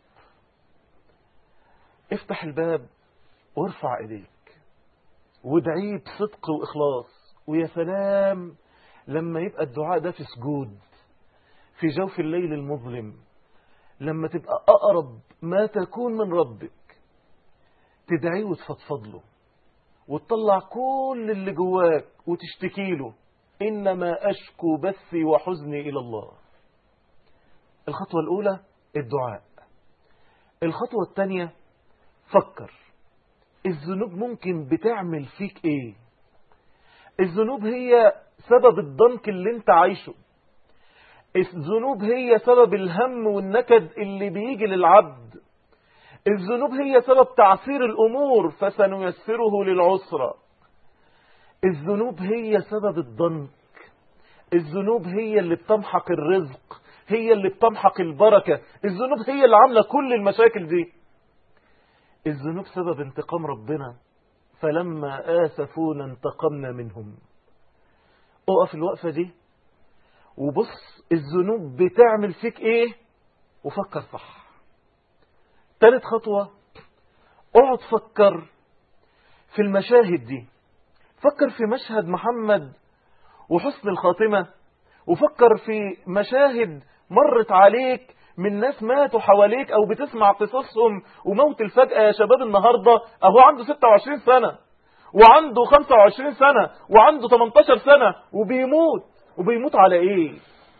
افتح الباب وارفع ايديك وادعيه بصدق واخلاص ويا سلام لما يبقى الدعاء ده في سجود في جوف الليل المظلم لما تبقى اقرب ما تكون من ربك تدعيه وتفضفض له وتطلع كل اللي جواك وتشتكي له انما اشكو بثي وحزني الى الله الخطوة الأولى الدعاء الخطوة الثانية فكر الذنوب ممكن بتعمل فيك ايه الذنوب هي سبب الضنك اللي انت عايشه الذنوب هي سبب الهم والنكد اللي بيجي للعبد الذنوب هي سبب تعسير الأمور فسنيسره للعسرة الذنوب هي سبب الضنك الذنوب هي اللي بتمحق الرزق هي اللي بتمحق البركة الذنوب هي اللي عاملة كل المشاكل دي الذنوب سبب انتقام ربنا فلما آسفونا انتقمنا منهم اقف الوقفة دي وبص الذنوب بتعمل فيك ايه وفكر صح تالت خطوة اقعد فكر في المشاهد دي فكر في مشهد محمد وحسن الخاتمة وفكر في مشاهد مرت عليك من ناس ماتوا حواليك او بتسمع قصصهم وموت الفجأة يا شباب النهاردة اهو عنده 26 سنة وعنده 25 سنة وعنده 18 سنة وبيموت وبيموت على ايه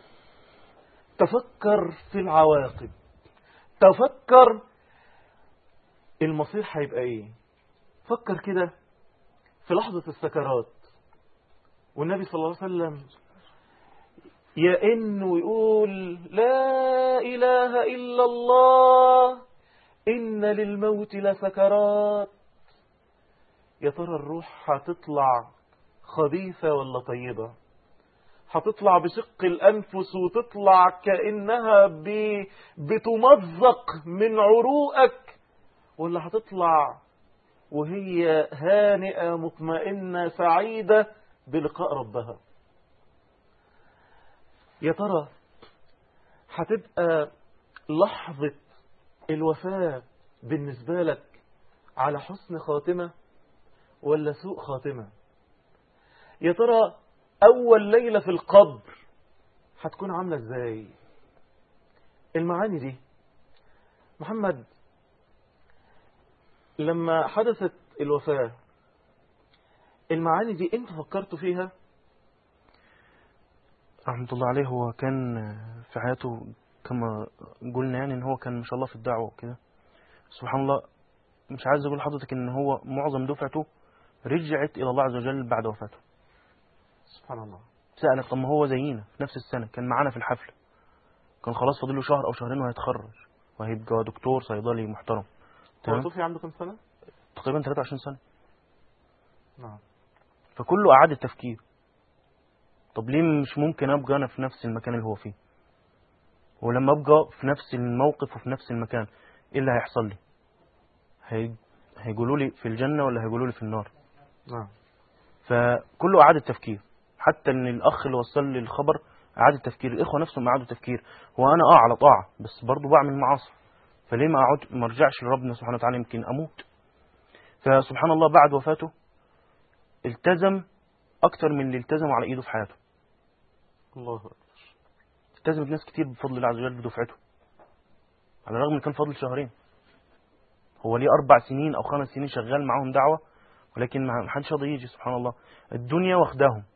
تفكر في العواقب تفكر المصير هيبقى ايه فكر كده في لحظة السكرات والنبي صلى الله عليه وسلم يئن ويقول لا إله إلا الله إن للموت لسكرات يا ترى الروح هتطلع خبيثة ولا طيبة هتطلع بشق الأنفس وتطلع كأنها بتمزق من عروقك ولا هتطلع وهي هانئة مطمئنة سعيدة بلقاء ربها يا ترى هتبقى لحظة الوفاة بالنسبة لك على حسن خاتمة ولا سوء خاتمة يا ترى أول ليلة في القبر هتكون عاملة ازاي المعاني دي محمد لما حدثت الوفاة المعاني دي انت فكرت فيها رحمة الله عليه هو كان في حياته كما قلنا يعني ان هو كان ما شاء الله في الدعوة وكده سبحان الله مش عايز اقول لحضرتك ان هو معظم دفعته رجعت الى الله عز وجل بعد وفاته سبحان الله سألك طب ما هو زينا في نفس السنة كان معانا في الحفلة كان خلاص فاضل له شهر او شهرين وهيتخرج وهيبقى دكتور صيدلي محترم هو تمام توفي عنده كم سنة؟ تقريبا 23 سنة نعم فكله إعادة تفكير طب ليه مش ممكن أبقى أنا في نفس المكان اللي هو فيه ولما أبقى في نفس الموقف وفي نفس المكان إيه اللي هيحصل لي هي... هيقولوا لي في الجنة ولا هيقولوا لي في النار نعم فكله إعادة تفكير حتى إن الأخ اللي وصل لي الخبر إعادة تفكير الإخوة نفسهم إعادة تفكير هو أنا أه على طاعة بس برضه بعمل معاصي فليه ما أقعد ما أرجعش لربنا سبحانه وتعالى يمكن أموت فسبحان الله بعد وفاته التزم أكتر من اللي التزموا على إيده في حياته الله أكبر التزمت ناس كتير بفضل الله عز وجل بدفعته على الرغم ان كان فاضل شهرين هو ليه اربع سنين او خمس سنين شغال معاهم دعوه ولكن ما حدش راضي يجي سبحان الله الدنيا واخداهم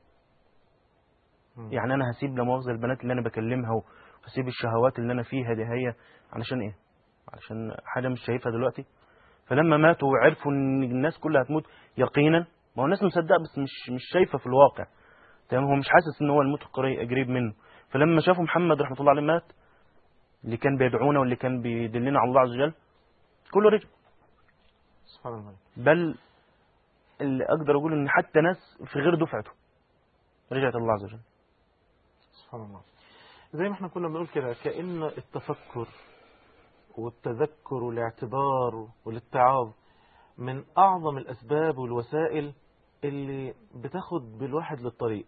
مم. يعني انا هسيب لا مؤاخذه البنات اللي انا بكلمها وهسيب الشهوات اللي انا فيها دي هي علشان ايه علشان حاجه مش شايفها دلوقتي فلما ماتوا وعرفوا ان الناس كلها هتموت يقينا ما هو الناس مصدقه بس مش مش شايفه في الواقع تمام هو مش حاسس ان هو الموت قريب قريب منه فلما شافوا محمد رحمه الله عليه مات اللي كان بيدعونا واللي كان بيدلنا على الله عز وجل كله رجع سبحان الله بل اللي اقدر اقول ان حتى ناس في غير دفعته رجعت الله عز وجل سبحان الله زي ما احنا كنا بنقول كده كأن التفكر والتذكر والاعتبار والاتعاظ من أعظم الأسباب والوسائل اللي بتاخد بالواحد للطريق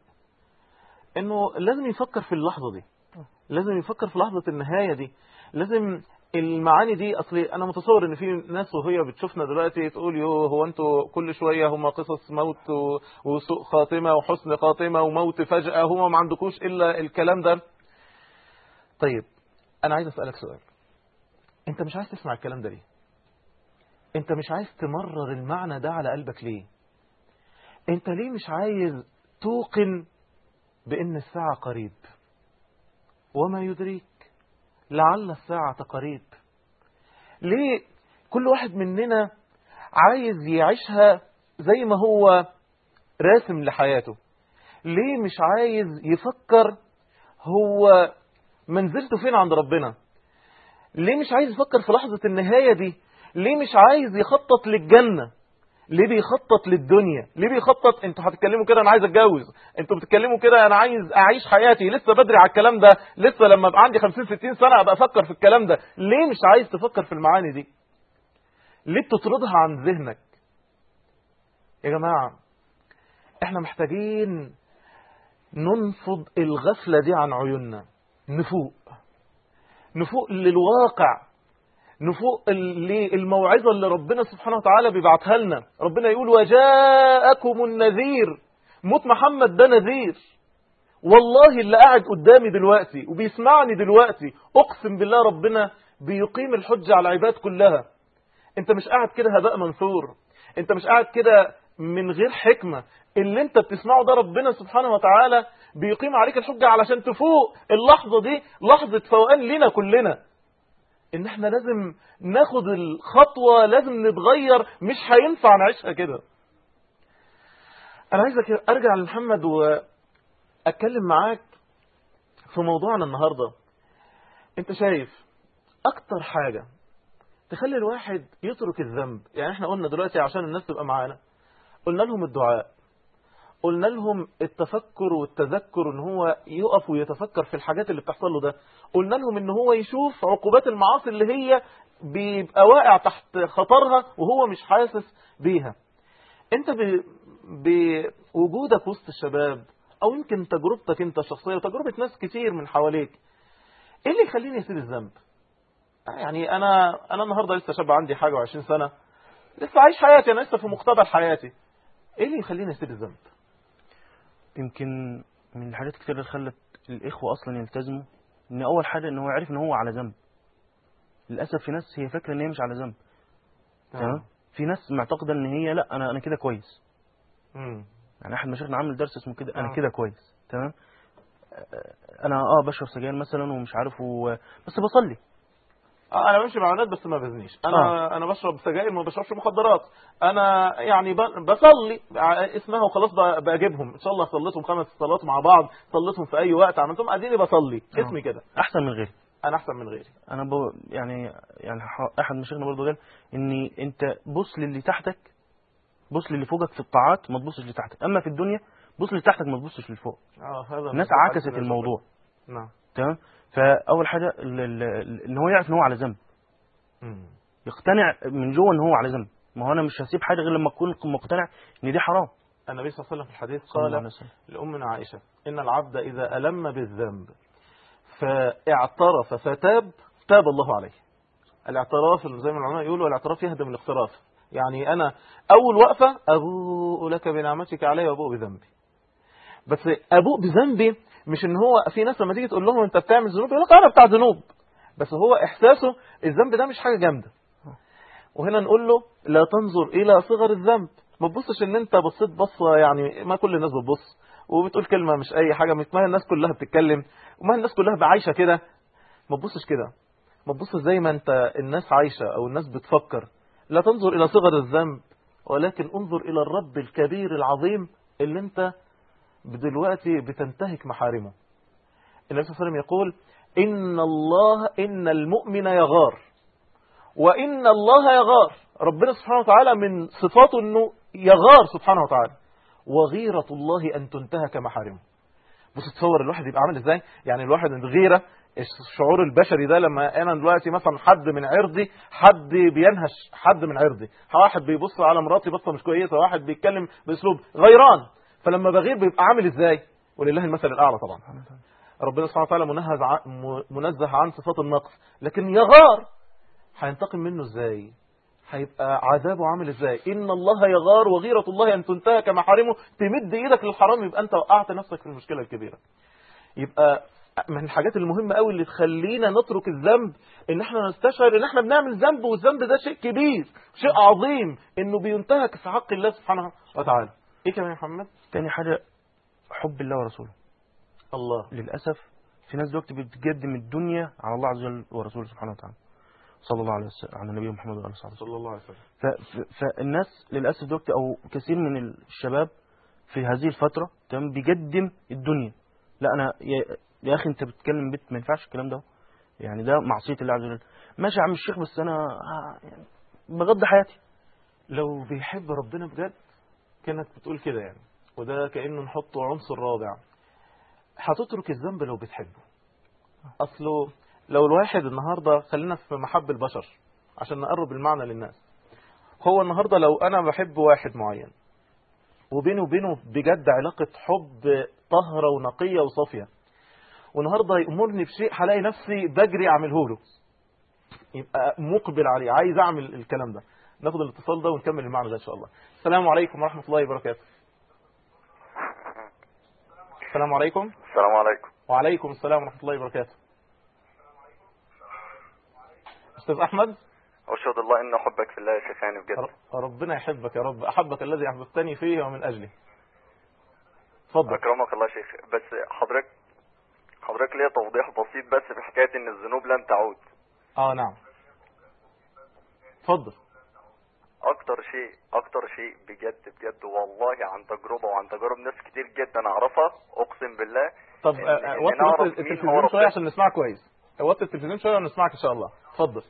انه لازم يفكر في اللحظة دي لازم يفكر في لحظة النهاية دي لازم المعاني دي اصلي انا متصور ان في ناس وهي بتشوفنا دلوقتي تقول يو هو انتوا كل شويه هم قصص موت و- وسوء خاتمه وحسن خاتمه وموت فجاه هم ما عندكوش الا الكلام ده طيب انا عايز اسالك سؤال انت مش عايز تسمع الكلام ده ليه انت مش عايز تمرر المعنى ده على قلبك ليه انت ليه مش عايز توقن بان الساعه قريب وما يدريك لعل الساعة قريب ليه كل واحد مننا عايز يعيشها زي ما هو راسم لحياته ليه مش عايز يفكر هو منزلته فين عند ربنا ليه مش عايز يفكر في لحظة النهاية دي ليه مش عايز يخطط للجنة ليه بيخطط للدنيا ليه بيخطط انتوا هتتكلموا كده انا عايز اتجوز انتوا بتتكلموا كده انا عايز اعيش حياتي لسه بدري على الكلام ده لسه لما ابقى عندي 50 60 سنه ابقى افكر في الكلام ده ليه مش عايز تفكر في المعاني دي ليه بتطردها عن ذهنك يا جماعه احنا محتاجين ننفض الغفله دي عن عيوننا نفوق نفوق للواقع نفوق للموعظة اللي ربنا سبحانه وتعالى بيبعتها لنا ربنا يقول وجاءكم النذير موت محمد ده نذير والله اللي قاعد قدامي دلوقتي وبيسمعني دلوقتي اقسم بالله ربنا بيقيم الحجة على العباد كلها انت مش قاعد كده هباء منثور انت مش قاعد كده من غير حكمة اللي انت بتسمعه ده ربنا سبحانه وتعالى بيقيم عليك الحجة علشان تفوق اللحظة دي لحظة فوقان لنا كلنا ان احنا لازم ناخد الخطوة لازم نتغير مش هينفع نعيشها كده انا عايزك ارجع لمحمد واتكلم معاك في موضوعنا النهاردة انت شايف اكتر حاجة تخلي الواحد يترك الذنب يعني احنا قلنا دلوقتي عشان الناس تبقى معانا قلنا لهم الدعاء قلنا لهم التفكر والتذكر ان هو يقف ويتفكر في الحاجات اللي بتحصل له ده قلنا لهم ان هو يشوف عقوبات المعاصي اللي هي بيبقى واقع تحت خطرها وهو مش حاسس بيها انت ب... بوجودك وسط الشباب او يمكن تجربتك انت الشخصيه وتجربه ناس كتير من حواليك ايه اللي يخليني اسيب الذنب يعني انا انا النهارده لسه شاب عندي حاجه و20 سنه لسه عايش حياتي انا لسه في مقتبل حياتي ايه اللي يخليني اسيب الذنب يمكن من الحاجات كتير اللي خلت الإخوة أصلا يلتزموا ان اول حاجه ان هو عرف ان هو على ذنب للاسف في ناس هي فاكره ان هي مش على ذنب تمام في ناس معتقده ان هي لا انا انا كده كويس مم. يعني احد مشايخنا عامل درس اسمه كده انا آه. كده كويس تمام آه، انا اه بشرب سجاير مثلا ومش عارف و... بس بصلي اه انا بمشي مع الناس بس ما بزنيش انا انا بشرب سجاير ما بشربش مخدرات انا يعني ب- بصلي ع- اسمها وخلاص ب- بجيبهم ان شاء الله صليتهم خمس صلوات مع بعض صليتهم في اي وقت عملتهم اديني بصلي آه. اسمي كده احسن من غيري انا احسن من غيري انا ب... يعني يعني ح- احد مشايخنا برضه قال ان انت بص للي تحتك بص للي فوقك في الطاعات ما تبصش لتحتك اما في الدنيا بص اللي تحتك ما تبصش لفوق اه هذا الناس من عكست حديث الموضوع نعم تمام فاول حاجه ال- ال- ال- ان هو يعرف ان هو على ذنب مم. يقتنع من جوه ان هو على ذنب ما هو انا مش هسيب حاجه غير لما اكون مقتنع ان دي حرام النبي صلى الله عليه وسلم في الحديث صلى الله قال عليه وسلم لأمنا عائشة إن العبد إذا ألم بالذنب فاعترف فتاب تاب الله عليه الاعتراف زي ما العلماء يقولوا الاعتراف يهدم الاقتراف يعني أنا أول وقفة أبوء لك بنعمتك علي وأبوء بذنبي بس أبوء بذنبي مش إن هو في ناس لما تيجي تقول لهم أنت بتعمل ذنوب يقول لك أنا بتاع ذنوب بس هو إحساسه الذنب ده مش حاجة جامدة وهنا نقول له لا تنظر إلى صغر الذنب ما تبصش ان انت بصيت بصه يعني ما كل الناس بتبص وبتقول كلمه مش اي حاجه ما هي الناس كلها بتتكلم وما هي الناس كلها عايشه كده ما تبصش كده ما تبصش زي ما انت الناس عايشه او الناس بتفكر لا تنظر الى صغر الذنب ولكن انظر الى الرب الكبير العظيم اللي انت دلوقتي بتنتهك محارمه النبي صلى الله عليه وسلم يقول ان الله ان المؤمن يغار وان الله يغار ربنا سبحانه وتعالى من صفاته انه يغار سبحانه وتعالى وغيرة الله ان تنتهك محارمه بص تصور الواحد يبقى عامل ازاي يعني الواحد الغيرة الشعور البشري ده لما انا دلوقتي مثلا حد من عرضي حد بينهش حد من عرضي واحد بيبص على مراتي بصه مش كويسه واحد بيتكلم باسلوب غيران فلما بغير بيبقى عامل ازاي ولله المثل الاعلى طبعا ربنا سبحانه وتعالى منهز ع- م- منزه عن صفات النقص لكن يغار هينتقم منه ازاي هيبقى عذابه عامل ازاي ان الله يغار وغيرة الله ان تنتهك محارمه تمد ايدك للحرام يبقى انت وقعت نفسك في المشكلة الكبيرة يبقى من الحاجات المهمة قوي اللي تخلينا نترك الذنب ان احنا نستشعر ان احنا بنعمل ذنب والذنب ده شيء كبير شيء عظيم انه بينتهك في حق الله سبحانه وتعالى ايه كمان يا محمد تاني حاجه حب الله ورسوله الله للاسف في ناس دلوقتي بتقدم الدنيا على الله عز وجل ورسوله سبحانه وتعالى صلى الله عليه وسلم على النبي محمد وعلى اله وصحبه صلى الله عليه وسلم ف- ف- فالناس للاسف دلوقتي او كثير من الشباب في هذه الفتره تمام بيقدم الدنيا لا انا يا, يا اخي انت بتتكلم بيت ما ينفعش الكلام ده يعني ده معصيه الله عز وجل ماشي يا عم الشيخ بس انا آه، يعني بغض حياتي لو بيحب ربنا بجد كانك بتقول كده يعني وده كأنه نحطه عنصر رابع هتترك الذنب لو بتحبه أصله لو الواحد النهاردة خلينا في محب البشر عشان نقرب المعنى للناس هو النهاردة لو أنا بحب واحد معين وبيني وبينه بجد علاقة حب طهرة ونقية وصافية والنهاردة يأمرني بشيء هلاقي نفسي بجري أعمله له يبقى مقبل عليه عايز أعمل الكلام ده ناخد الاتصال ده ونكمل المعنى ده إن شاء الله السلام عليكم ورحمة الله وبركاته السلام عليكم السلام عليكم وعليكم السلام ورحمة الله وبركاته أستاذ أحمد أشهد الله إن أحبك في الله يا شيخ هاني بجد ر- ربنا يحبك يا رب أحبك الذي أحببتني فيه ومن أجله اتفضل أكرمك الله يا شيخ بس حضرتك حضرتك ليا توضيح بسيط بس في حكاية إن الذنوب لن تعود اه نعم اتفضل أكتر شيء أكتر شيء بجد بجد والله عن تجربة وعن تجارب ناس كتير جدا أعرفها أقسم بالله طب إن- آه، آه، إن وطي نعرف بس مين هو التلفزيون شوية ربنا. عشان نسمعك كويس وطي التلفزيون شوية ونسمعك إن شاء الله اتفضل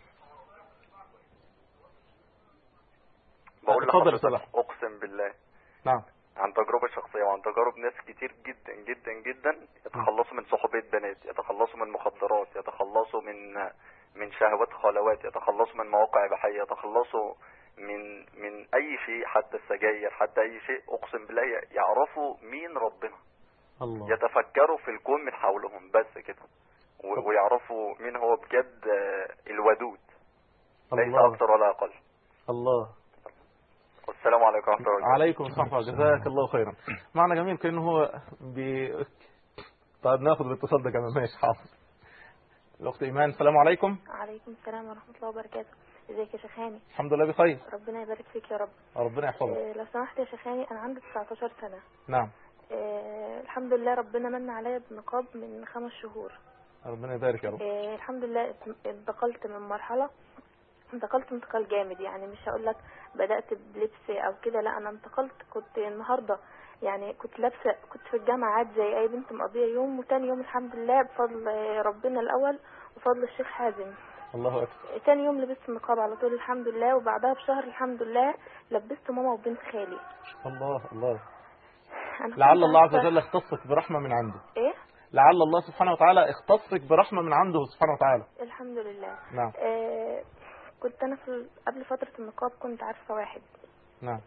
بقول اتفضل يا لحضرتك صلاح. أقسم بالله نعم عن تجربة شخصية وعن تجارب ناس كتير جدا جدا جدا يتخلصوا من صحوبية بنات يتخلصوا من مخدرات يتخلصوا من من شهوات خلوات يتخلصوا من مواقع إباحية يتخلصوا من من أي شيء حتى السجاير حتى أي شيء أقسم بالله ي- يعرفوا مين ربنا الله يتفكروا في الكون من حولهم بس كده و- ويعرفوا مين هو بجد آه، الودود ليس الله أكثر ولا أقل الله والسلام عليكم ورحمة الله وبركاته عليكم السلام ورحمة الله جزاك الله خيرا معنى جميل كأنه هو بي... طيب ناخد الاتصال ده كمان ماشي حاضر الأخت إيمان السلام عليكم عليكم السلام ورحمة الله وبركاته ازيك يا شيخاني الحمد لله بخير ربنا يبارك فيك يا رب ربنا يحفظك آه، لو سمحت يا شيخاني انا عندي 19 سنة نعم آه، الحمد لله ربنا من عليا بنقاب من خمس شهور ربنا يبارك يا رب آه، الحمد لله انتقلت من مرحلة انتقلت انتقال جامد يعني مش هقول لك بدأت بلبس او كده لا انا انتقلت كنت النهاردة يعني كنت لابسة كنت في الجامعة عادي زي اي بنت مقضية يوم وتاني يوم الحمد لله بفضل آه، ربنا الاول وفضل الشيخ حازم الله أكبر تاني يوم لبست النقاب على طول الحمد لله وبعدها بشهر الحمد لله لبست ماما وبنت خالي الله الله أنا لعل كنت الله عز عارفة- وجل اختصك برحمة من عنده ايه لعل الله سبحانه وتعالى اختصك برحمة من عنده سبحانه وتعالى الحمد لله نعم آه كنت انا في قبل فترة النقاب كنت عارفة واحد نعم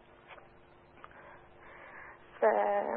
ف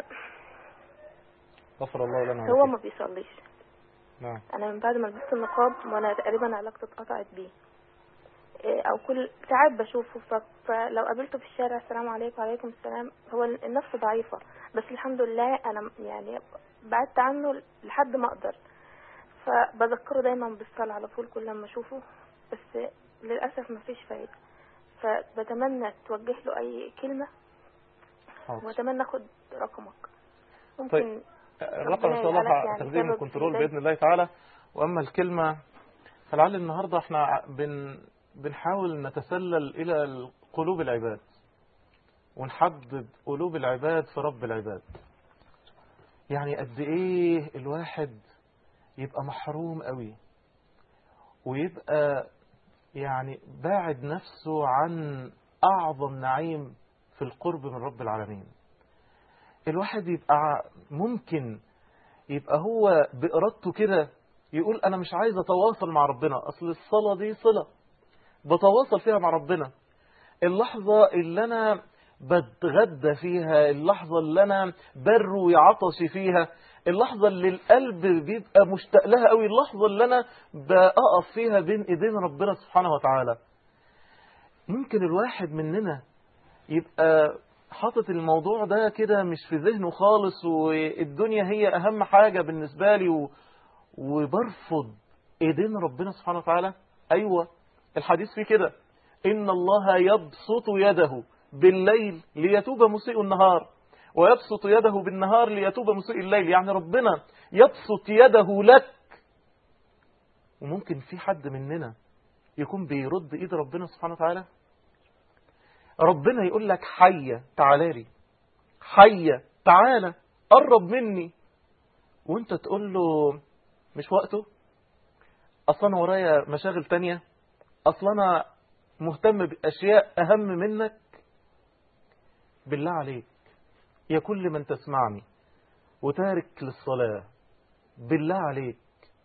غفر الله لنا هو ولك ما بيصليش نعم انا من بعد ما لبست النقاب وانا تقريبا علاقتي اتقطعت بيه إيه، او كل ساعات بشوفه ف- فلو قابلته في الشارع السلام عليكم وعليكم السلام هو النفس ضعيفة بس الحمد لله انا م- يعني بعدت عنه لحد ما اقدر فبذكره دايما بالصلاة على طول كل لما اشوفه بس للاسف مفيش فايدة فبتمنى توجه له اي كلمة حاضر. واتمنى اخد رقمك ممكن طيب. الرقم ان شاء ربنا الله يجعلك يعني تاخديه من سبب الكنترول في هداية. باذن الله تعالى واما الكلمه فلعل النهارده احنا ع- بن بنحاول نتسلل الى قلوب العباد ونحبب قلوب العباد في رب العباد يعني قد ايه الواحد يبقى محروم قوي ويبقى يعني باعد نفسه عن اعظم نعيم في القرب من رب العالمين الواحد يبقى ممكن يبقى هو بإرادته كده يقول أنا مش عايز أتواصل مع ربنا أصل الصلاة دي صلة بتواصل فيها مع ربنا اللحظة اللي أنا بتغدى فيها اللحظة اللي أنا بروي عطشي فيها اللحظة اللي القلب بيبقى مشتاق لها قوي اللحظة اللي أنا بقف فيها بين إيدين ربنا سبحانه وتعالى ممكن الواحد مننا يبقى حاطط الموضوع ده كده مش في ذهنه خالص والدنيا هي أهم حاجة بالنسبة لي و... وبرفض إيدين ربنا سبحانه وتعالى أيوة الحديث فيه كده إن الله يبسط يده بالليل ليتوب مسيء النهار ويبسط يده بالنهار ليتوب مسيء الليل يعني ربنا يبسط يده لك وممكن في حد مننا يكون بيرد إيد ربنا سبحانه وتعالى ربنا يقول لك حية تعالى لي حية تعالى قرب مني وانت تقول له مش وقته اصلا أنا ورايا مشاغل تانية اصلا انا مهتم باشياء اهم منك بالله عليك يا كل من تسمعني وتارك للصلاة بالله عليك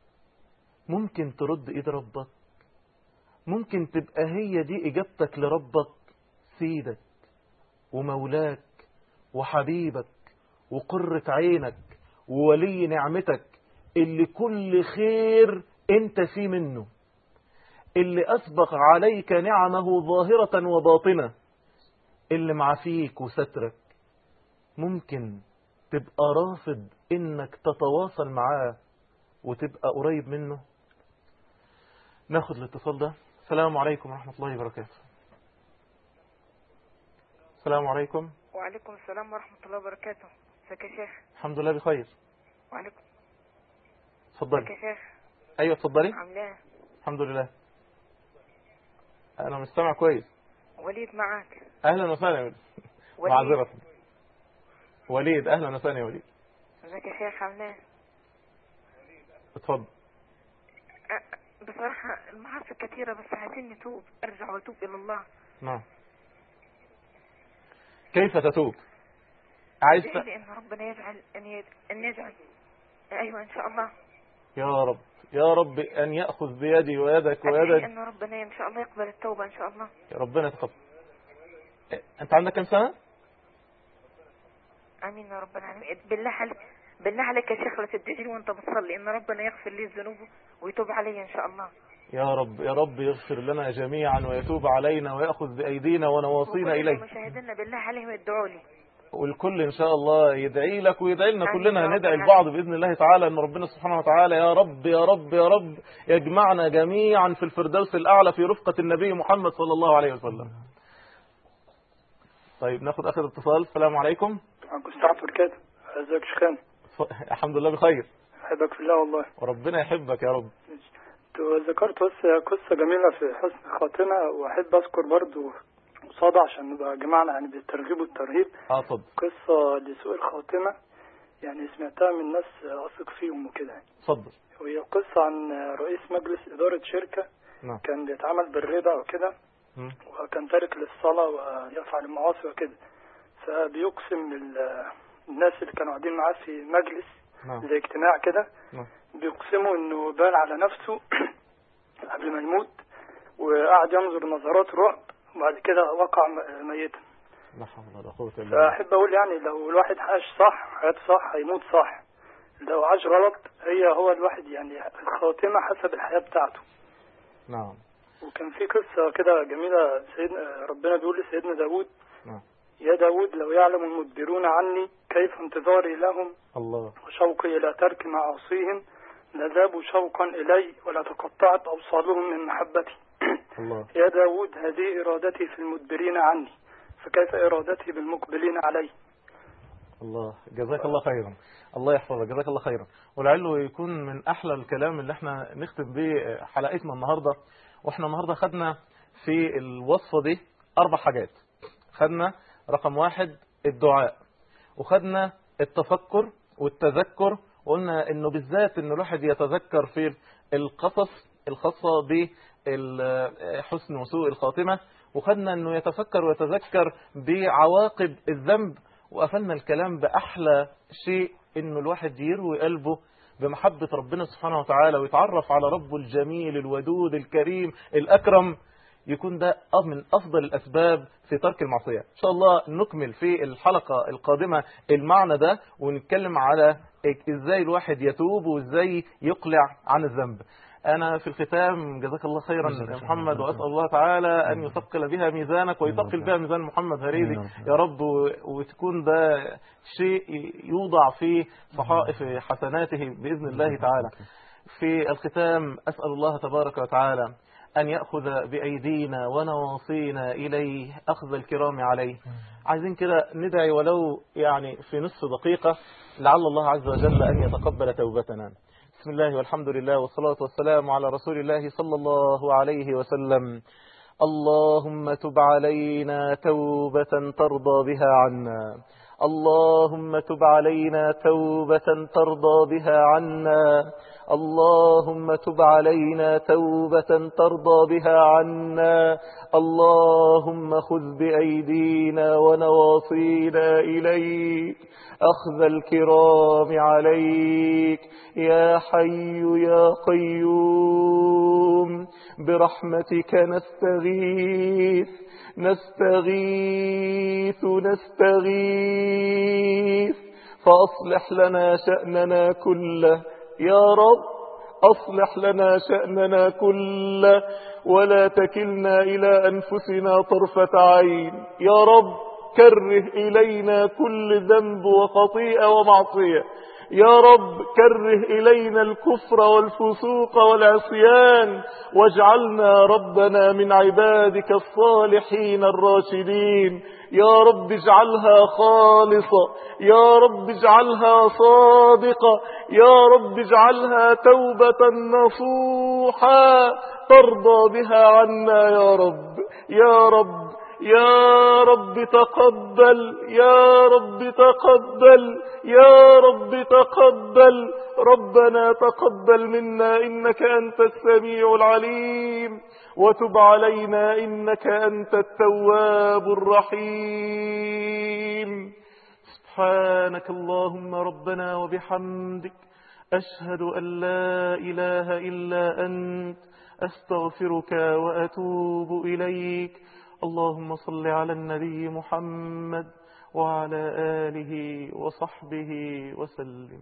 ممكن ترد ايد ربك ممكن تبقى هي دي اجابتك لربك سيدك ومولاك وحبيبك وقرة عينك وولي نعمتك اللي كل خير انت فيه منه اللي أسبق عليك نعمه ظاهرة وباطنة اللي معافيك وسترك ممكن تبقى رافض انك تتواصل معاه وتبقى قريب منه ناخد الاتصال ده السلام عليكم ورحمة الله وبركاته السلام عليكم وعليكم السلام ورحمة الله وبركاته ازيك يا شيخ الحمد لله بخير وعليكم ازيك اتفضلي يا شيخ ايوه اتفضلي عامل ايه الحمد لله انا مستمع كويس وليد معاك اهلا وسهلا يا وليد وليد معذرة وليد اهلا وسهلا يا وليد ازيك يا شيخ عامل ايه اتفضل أ- بصراحة المعاصي كثيرة بس عايزين نتوب ارجع واتوب الى الله نعم كيف تتوب عايز ت... ادعي ان ربنا يجعل ان يد... ان يجعل ايوه ان شاء الله يا رب يا رب ان ياخذ بيدي ويدك ادعي ويدك ان ربنا ان شاء الله يقبل التوبة ان شاء الله يا ربنا يتقبل إيه، انت عندك كم سنه امين يا رب العالمين بالله عليك بالله عليك يا شيخ لا تدعي لي وانت بتصلي ان ربنا يغفر لي الذنوب ويتوب علي ان شاء الله يا رب يا رب يغفر لنا جميعا ويتوب علينا وياخذ بايدينا ونواصينا وكل اليه مشاهدينا بالله عليهم يدعوا لي والكل ان شاء الله يدعي لك ويدعي لنا آمين كلنا يا رب ندعي العالمين. لبعض باذن الله تعالى ان ربنا سبحانه وتعالى يا رب يا رب يا رب يجمعنا جميعا في الفردوس الاعلى في رفقه النبي محمد صلى الله عليه وسلم طيب ناخد اخر اتصال السلام عليكم معكم استعفر كده ازيك يا شيخان ف- الحمد لله بخير احبك في الله والله وربنا يحبك يا رب تو ذكرت بس قصة جميلة في حسن خاتمة واحب اذكر برضو قصادها عشان نبقى جمعنا يعني بالترغيب والترهيب اه اتفضل قصة لسوء الخاتمة يعني سمعتها من ناس اثق فيهم وكده يعني. اتفضل وهي قصة عن رئيس مجلس إدارة شركة نعم كان بيتعامل بالربا وكده مم. وكان تارك للصلاة ويفعل المعاصي وكده فبيقسم ال- الناس اللي كانوا قاعدين معاه في مجلس نعم زي اجتماع كده نعم بيقسموا انه بال على نفسه قبل ما يموت وقعد ينظر نظرات رعب وبعد كده وقع م- ميتا لا حول ولا قوه الا بالله فأحب أقول يعني لو الواحد عاش صح حياته صح هيموت صح لو عاش غلط هي هو الواحد يعني الخاتمة حسب الحياة بتاعته نعم وكان في قصة كده جميلة سيدنا ربنا بيقول لسيدنا داود نعم يا داود لو يعلم المدبرون عني كيف انتظاري لهم الله وشوقي إلى ترك معاصيهم لذابوا شوقا إلي ولتقطعت أوصالهم من محبتي الله يا داود هذه إرادتي في المدبرين عني فكيف إرادتي بالمقبلين علي الله جزاك الله خيرا الله يحفظك جزاك الله خيرا ولعله يكون من احلى الكلام اللي احنا نختم بيه حلقتنا النهارده واحنا النهارده خدنا في الوصفه دي اربع حاجات خدنا رقم واحد الدعاء وخدنا التفكر والتذكر وقلنا انه بالذات انه الواحد يتذكر في القصص الخاصه بحسن وسوء الخاتمه وخدنا انه يتفكر ويتذكر بعواقب الذنب وقفلنا الكلام باحلى شيء انه الواحد يروي قلبه بمحبه ربنا سبحانه وتعالى ويتعرف على ربه الجميل الودود الكريم الاكرم يكون ده من افضل الاسباب في ترك المعصيه ان شاء الله نكمل في الحلقه القادمه المعنى ده ونتكلم على ازاي الواحد يتوب وازاي يقلع عن الذنب انا في الختام جزاك الله خيرا جزاك يا الله محمد خيرا. واسال الله تعالى ان يثقل بها ميزانك ويثقل بها ميزان محمد هريدي يا رب و- وتكون ده شيء يوضع في صحائف حسناته باذن الله تعالى في الختام أسأل الله تبارك وتعالى أن يأخذ بأيدينا ونواصينا إليه أخذ الكرام عليه عايزين كده ندعي ولو يعني في نصف دقيقة لعل الله عز وجل أن يتقبل توبتنا بسم الله والحمد لله والصلاة والسلام على رسول الله صلى الله عليه وسلم اللهم تب علينا توبة ترضى بها عنا اللهم تب علينا توبة ترضى بها عنا اللهم تب علينا توبة ترضى بها عنا اللهم خذ بأيدينا ونواصينا إليك أخذ الكرام عليك يا حي يا قيوم برحمتك نستغيث نستغيث نستغيث فأصلح لنا شأننا كله يا رب أصلح لنا شأننا كله ولا تكلنا إلى أنفسنا طرفة عين يا رب كره إلينا كل ذنب وخطيئة ومعصية يا رب كره إلينا الكفر والفسوق والعصيان واجعلنا ربنا من عبادك الصالحين الراشدين يا رب اجعلها خالصة يا رب اجعلها صادقة يا رب اجعلها توبة نصوحا ترضى بها عنا يا رب يا رب يا رب تقبل يا رب تقبل يا رب تقبل ربنا تقبل منا إنك أنت السميع العليم وتب علينا إنك أنت التواب الرحيم سبحانك اللهم ربنا وبحمدك أشهد أن لا إله إلا أنت أستغفرك وأتوب إليك اللهم صل على النبي محمد وعلى آله وصحبه وسلم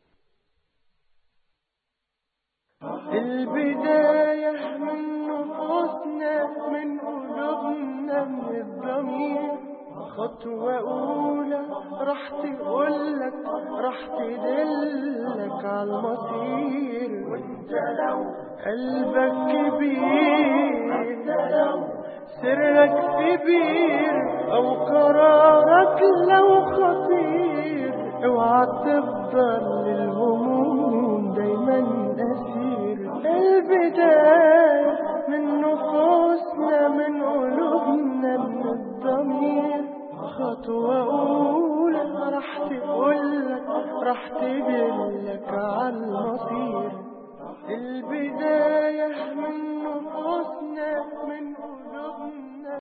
البداية من نفوسنا من قلوبنا من الضمير خطوة أولى راح تقولك راح تدلك على المصير وانت لو قلبك كبير انت لو سرك كبير أو قرارك لو خطير اوعى تفضل للهموم دايما أسير البداية من نفوسنا من قلوبنا من الضمير خطوة أولى راح تقولك راح تدلك على المصير البداية من نفوسنا من قلوبنا